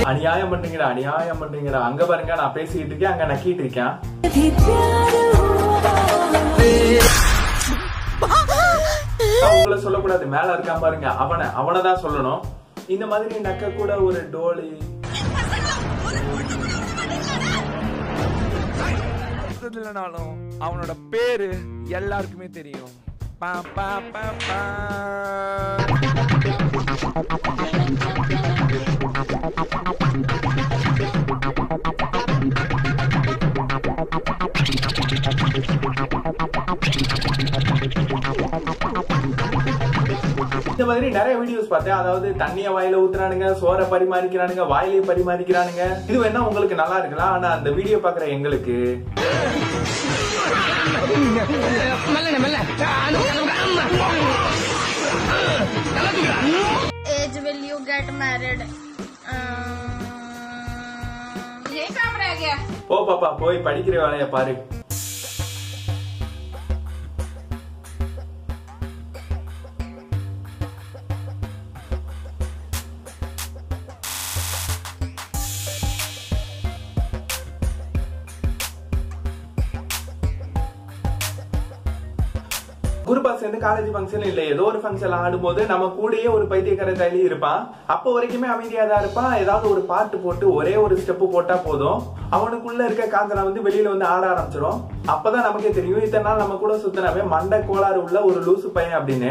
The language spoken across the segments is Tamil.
அநியாயம் பண்றீங்கடா அநியாயம் பண்றீங்கடா அங்க பாருங்க நான் பேசிக்கிட்டு இருக்கேன் அங்க நக்கிட்டு இருக்கேன் भी प्यार हुआ நான் உங்களை சொல்லக்கூடாது மேல இருக்கான் பாருங்க அவனை அவனை தான் சொல்லணும் இந்த மாதிரி நக்க கூட ஒரு டோலி இல்லைனாலும் அவனோட பேரு எல்லாருக்குமே தெரியும் பா பா பா பா இந்த மாதிரி நிறைய வீடியோஸ் பார்த்தேன் அதாவது தண்ணிய வாயில ஊத்துறானுங்க சோற பரிமாறிக்கிறானுங்க வாயிலே பரிமாறிக்கிறானுங்க இது வேணா உங்களுக்கு நல்லா இருக்கலாம் ஆனா அந்த வீடியோ பாக்குற எங்களுக்கு age will you get married? ये काम रह गया போ பாப்பா போய் படிக்கிற வேலைய பாரு குருபா சேர்ந்து காலேஜ் ஃபங்க்ஷன் இல்ல ஏதோ ஒரு ஃபங்க்ஷன் ஆடும்போது நம்ம கூடயே ஒரு பைத்தியக்கார தள்ளி இருப்பான் அப்போ வரைக்குமே அமைதியா தான் இருப்பான் ஏதாவது ஒரு பாட்டு போட்டு ஒரே ஒரு ஸ்டெப் போட்டா போதும் அவனுக்குள்ள இருக்க காந்தனா வந்து வெளியில வந்து ஆட ஆரம்பிச்சிடும் அப்பதான் நமக்கே தெரியும் இத்தனை நாள் நம்ம கூட சுத்தினவே மண்டை கோளாறு உள்ள ஒரு லூசு பையன் அப்படின்னு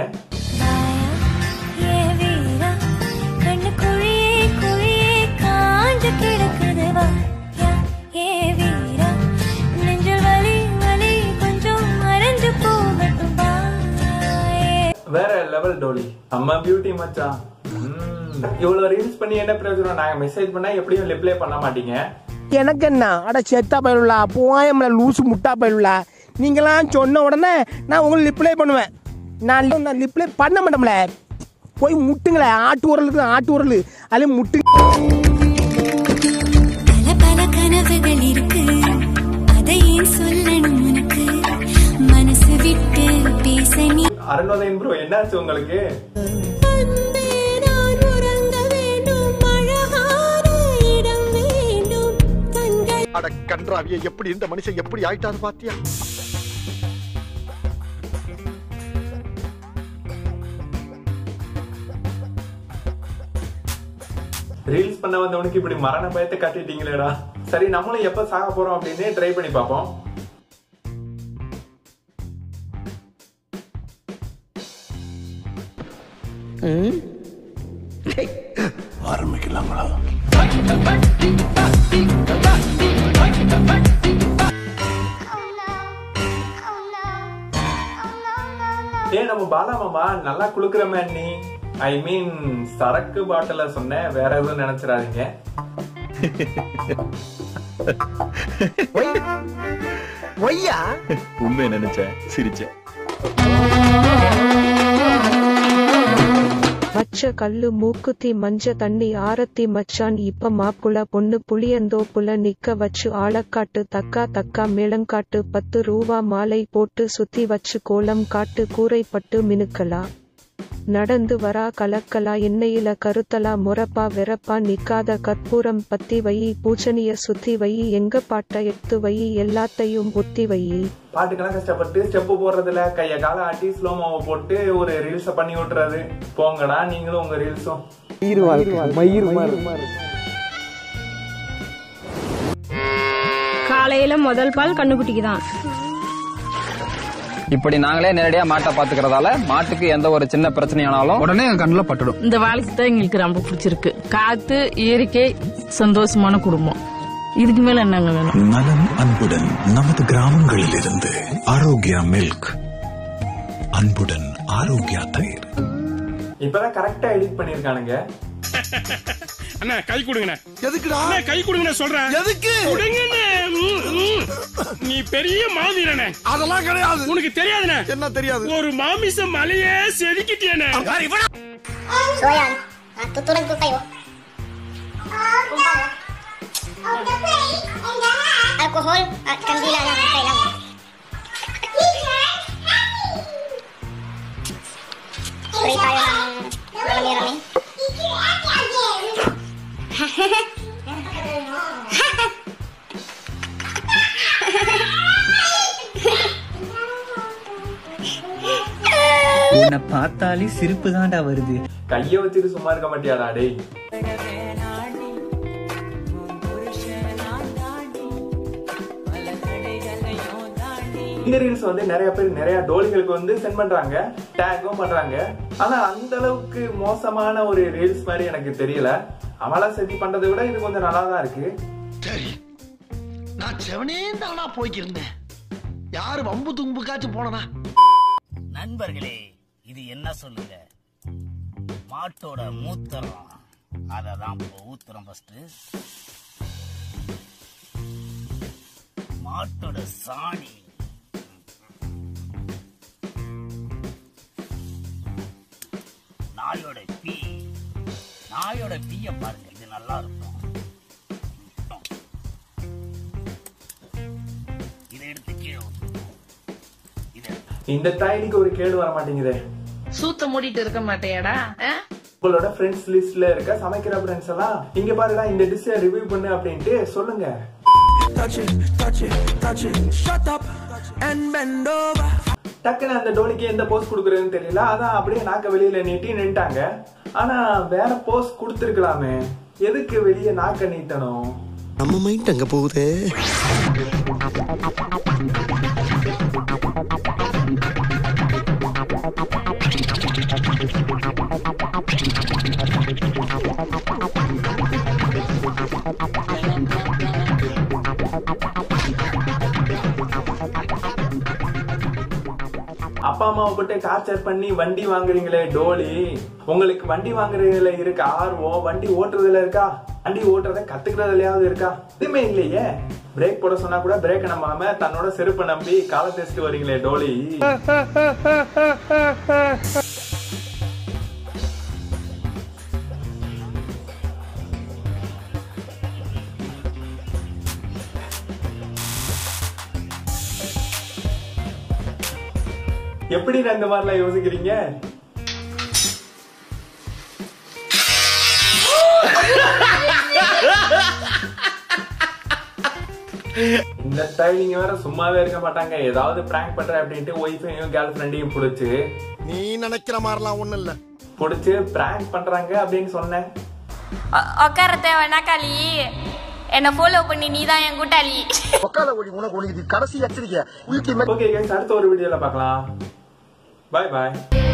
ये वीरा कण कुड़िए कुड़िए कांज किड़க்குது வா யா ஏ வீரா நெஞ்சில் வலி வலி கொஞ்சம் மறைஞ்சு போகட்டும் வா ஏ வேற லெவல் டோலி அம்மா பியூட்டி மச்சான் ம், இவ்வளவு ரீல்ஸ் பண்ணி என்ன பிரயோஜனம் நாங்க மெசேஜ் பண்ணா எப்படியும் ரிப்ளை பண்ண மாட்டீங்க எனக்கு என்ன அட செத்தா பயிலுலா போயம்ல லூசு முட்டா பயிலுலா நீங்களாம் சொன்ன உடனே நான் உங்களுக்கு ரிப்ளை பண்ணுவேன் நான் நான் ரிப்ளை பண்ண மாட்டோம்ல போய் முட்டுங்களேன் ஆட்டு உரலுக்கு ஆட்டு உரல் அதில் முட்டு பல பல கனவுகள் இருக்கு அதை ஏன் சொல்லணும் உனக்கு மனசு விட்டு பேச நீ அருணோதயன் ப்ரோ என்னாச்சு உங்களுக்கு அன்பே நான் உறங்க வேண்டும் அழகான இடம் வேண்டும் கண்கள் அட கன்றாவிய எப்படி இந்த மனுஷன் எப்படி ஆயிட்டாரு பாத்தியா ரீல்ஸ் பண்ண வந்தவனுக்கு இப்படி மரண பயத்தை காட்டிட்டீங்களேடா சரி நம்மளும் எப்ப சாக போறோம் அப்படின்னு ட்ரை பண்ணி பார்ப்போம் ஏ நம்ம பாலா மாமா நல்லா குளுக்குறமே நீ ஐ மீன் சரக்கு பாட்டில சொன்னேன் வேற எதுவும் நினைச்சிடாதீங்க ஒய்யா உண்மையை நினைச்சேன் சிரிச்சேன் மச்ச கல்லு மூக்குத்தி மஞ்ச தண்ணி ஆரத்தி மச்சான் இப்ப மாப்புல பொண்ணு புளியந்தோப்புல நிக்க வச்சு ஆளக்காட்டு தக்கா தக்கா மேளங்காட்டு பத்து ரூபா மாலை போட்டு சுத்தி வச்சு கோலம் காட்டு கூரைப்பட்டு மினுக்கலா நடந்து வரா கலக்கலா எண்ணெயில கருத்தலா முறப்பா வெறப்பா நிக்காத கற்பூரம் பத்தி வை பூச்சனிய சுத்தி வை எங்க பாட்ட எடுத்து வை எல்லாத்தையும் ஒத்தி வை பாட்டுக்கெல்லாம் கஷ்டப்பட்டு ஸ்டெப் போடுறதுல கைய கால ஆட்டி ஸ்லோமோவை போட்டு ஒரு ரீல்ஸ பண்ணி விட்டுறாரு போங்கடா நீங்களும் உங்க ரீல்ஸும் மயிர் வாழ்க்கை மயிர் மாதிரி காலையில முதல் பால் கண்ணுக்குட்டிக்கு தான் இப்படி நாங்களே நேரடியா மாட்டை பாத்துக்கிறதால மாட்டுக்கு எந்த ஒரு சின்ன பிரச்சனையானாலும் உடனே எங்க கண்ணுல பட்டுடும் இந்த வாழ்க்கை தான் எங்களுக்கு ரொம்ப பிடிச்சிருக்கு காத்து இயற்கை சந்தோஷமான குடும்பம் இதுக்கு மேல என்னங்க வேணும் நலம் அன்புடன் நமது கிராமங்களில் இருந்து ஆரோக்கியா மில்க் அன்புடன் ஆரோக்கியா தயிர் இப்பதான் கரெக்டா எடிட் பண்ணிருக்கானுங்க அண்ணா கை கொடுங்கண்ணே எதுக்குடா அண்ணா கை கொடுங்கண்ணே சொல்றேன் எதுக்கு கொடுங்கண்ணே ம், ம். நீ பெரிய மாவீரனே அதெல்லாம் கிடையாது உனக்கு தெரியாதுண்ணே என்ன தெரியாது ஒரு மாமிச மலையே செதுக்கிட்டேனே Soyan, tutulan ko kayo. Alcohol at kandila lang ang kailangan. Spray tayo ng marami-rami. உன்னை பார்த்தாலே சிரிப்பு தான்டா வருது கைய வச்சுட்டு சும்மா இருக்க மாட்டியாடா டேய் இந்த ரீல்ஸ் வந்து நிறைய பேர் நிறைய டோலிகளுக்கு வந்து சென்ட் பண்றாங்க டேக்கும் பண்றாங்க ஆனா அந்த அளவுக்கு மோசமான ஒரு ரீல்ஸ் மாதிரி எனக்கு தெரியல அமலா செதி பண்றதை விட இது கொஞ்சம் நல்லா தான் இருக்கு சரி நான் செவனே தானா போய்க்கிருந்தேன் யாரு வம்பு தும்புக்காச்சும் போனனா நண்பர்களே இது என்ன சொல்லுங்க மாட்டோட மூத்திரம் அதை தான் இப்போ ஊத்துறோம் ஃபர்ஸ்ட் மாட்டோட சாணி நாயோட பீ நாயோட பீய பாருங்க இது நல்லா இருக்கும் இதை எடுத்து கீழே ஊத்துறோம். இதை இந்த டைலிக்கு ஒரு கேடு வர மாட்டேங்குதே சூத்த மூடிட்டு இருக்க மாட்டேயாடா ஆ? உங்களோட ஃப்ரெண்ட்ஸ் லிஸ்ட்ல இருக்க சமைக்கிற ஃப்ரெண்ட்ஸ் எல்லாம் இங்க பாருடா இந்த டிஷ்ஷை ரிவ்யூ பண்ணு அப்படின்ட்டு சொல்லுங்க டக்குன்னு அந்த டோலிக்கு எந்த போஸ் கொடுக்குறதுன்னு தெரியல அதான் அப்படியே நாக்க வெளியில நீட்டி நின்ட்டாங்க ஆனா வேற போஸ் கொடுத்துருக்கலாமே எதுக்கு வெளியே நாக்க நீட்டணும் நம்ம மைண்ட் அங்க போகுதே அப்பா அம்மாவை போட்டு டார்ச்சர் பண்ணி வண்டி வாங்குறீங்களே டோலி உங்களுக்கு வண்டி வாங்குறதுல இருக்க ஆர்வம் வண்டி ஓட்டுறதுல இருக்கா வண்டி ஓட்டுறத கத்துக்கிறதுலயாவது இருக்கா எதுவுமே இல்லையே பிரேக் போட சொன்னா கூட பிரேக் நம்பாம தன்னோட செருப்பை நம்பி காலை தேய்ச்சிட்டு வரீங்களே டோலி எப்படி இந்த மாதிரிலாம் யோசிக்கிறீங்க இந்த டைம் நீங்க வேற சும்மாவே இருக்க மாட்டாங்க ஏதாவது பிராங்க் பண்ற அப்படின்ட்டு ஒய்ஃபையும் கேர்ள் ஃப்ரெண்டையும் புடிச்சு நீ நினைக்கிற மாதிரிலாம் ஒண்ணும் இல்ல புடிச்சு பிராங்க் பண்றாங்க அப்படின்னு சொன்னேன் உட்கார தேவைன்னா களி என்ன ஃபாலோ பண்ணி நீ தான் என் கூட்டாளி உட்கார ஒளி உனக்கு ஒளி இது கடைசி எச்சரிக்கை ஓகே அடுத்த ஒரு வீடியோல பார்க்கலாம் பாய் பாய்